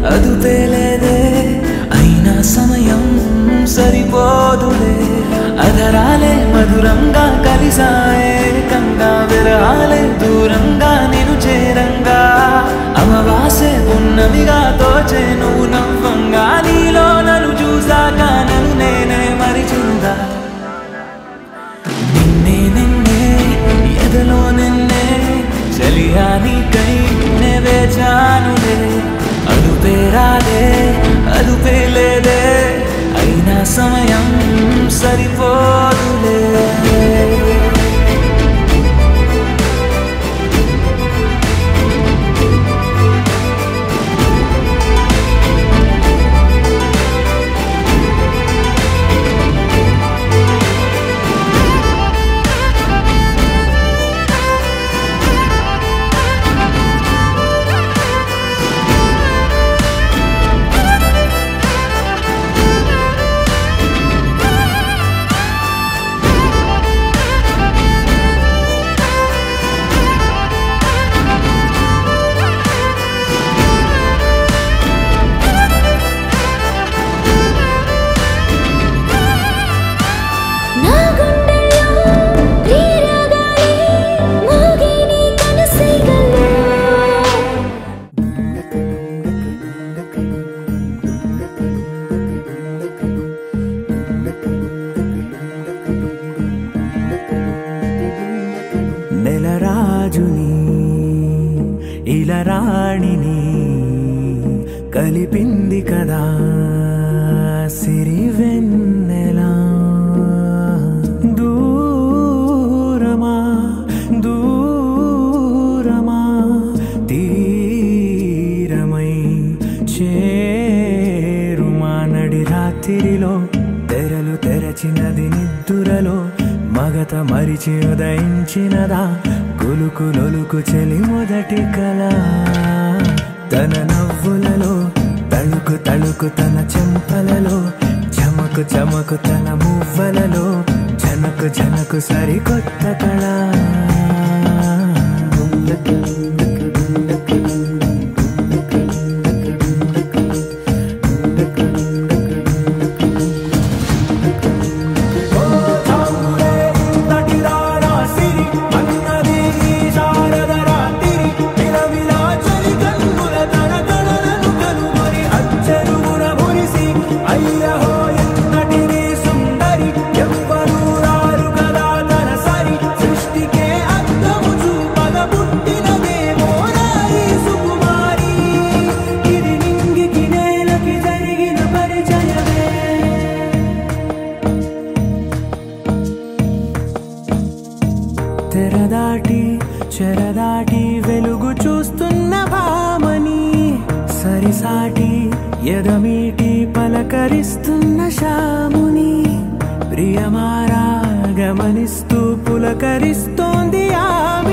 అదుపేలేదే అయినా సమయం సరిపోదులే అధరాలే మధురంగా కలిసాయే కంగా విరహాలే దూరంగా నేను చేరంగా అమవాసే ఉన్నవిగా తోచే నువ్వు నవ్వంగా నీలో నన్ను చూసాక నన్ను నేనే మరిచిందా నిన్నే నిన్నే ఎదలో నిన్నే చలియా నీకై నే వేచానులే అదుపే రాదే అదుపే లేదే అయినా సమయం సరిపోదులే నా గుండెల్లో ప్రియరాగాలే మోగే నీ కనసైగల్లో నెలరాజుని ఇలరాణిని కలిపింది కదా సిరి వెన్నెలా దూరమా దూరమా తీరమై చేరుమా నడి రాత్రిలో తెరలు తెరచినది నిద్దురలో మగత మరిచి ఉదయించినదా కులుకు లొలుకు చెలి మొదటి కళ తన నవ్వులలో తళుకు తళుకు తన చెంపలలో చమకు చమకు తన మువ్వలలో జనకు జనకు సరికొత్త కళ జరిగిన పరిచయమే తెరదాటి చెరదాటి వెలుగు చూస్తున్న భామని సరిసాటి ఎదమీటి పలకరిస్తున్న శాముని ప్రియమారా గమనిస్తూ పులకరిస్తోంది ఆమె